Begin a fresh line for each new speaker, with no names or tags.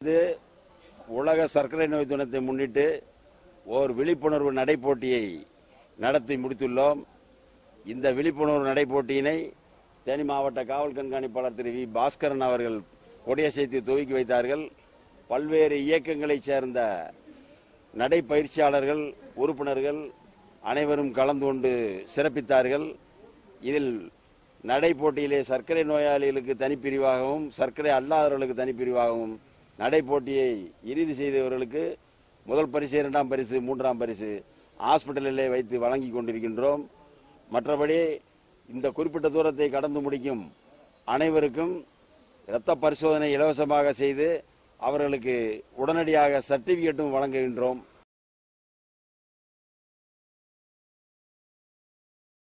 இது உலக சர்க்கரை நோய் தினத்தை முன்னிட்டு ஓர் விழிப்புணர்வு நடைப்போட்டியை நடத்தி முடித்துள்ளோம் இந்த விழிப்புணர்வு நடைப்போட்டியினை தேனி மாவட்ட காவல் கண்காணிப்பாளர் திரு வி பாஸ்கரன் அவர்கள் கொடியசைத்து துவக்கி வைத்தார்கள் பல்வேறு இயக்கங்களைச் சேர்ந்த நடைப்பயிற்சியாளர்கள் உறுப்பினர்கள் அனைவரும் கலந்து கொண்டு சிறப்பித்தார்கள் இதில் நடை போட்டியிலே சர்க்கரை நோயாளிகளுக்கு தனிப்பிரிவாகவும் சர்க்கரை அல்லாதவர்களுக்கு தனிப்பிரிவாகவும் நடை போட்டியை இறுதி செய்தவர்களுக்கு முதல் பரிசு இரண்டாம் பரிசு மூன்றாம் பரிசு ஹாஸ்பிட்டலிலே வைத்து வழங்கி கொண்டிருக்கின்றோம் மற்றபடி இந்த குறிப்பிட்ட தூரத்தை கடந்து முடிக்கும் அனைவருக்கும் இரத்த பரிசோதனை இலவசமாக செய்து அவர்களுக்கு உடனடியாக சர்டிபிகேட்டும் வழங்குகின்றோம்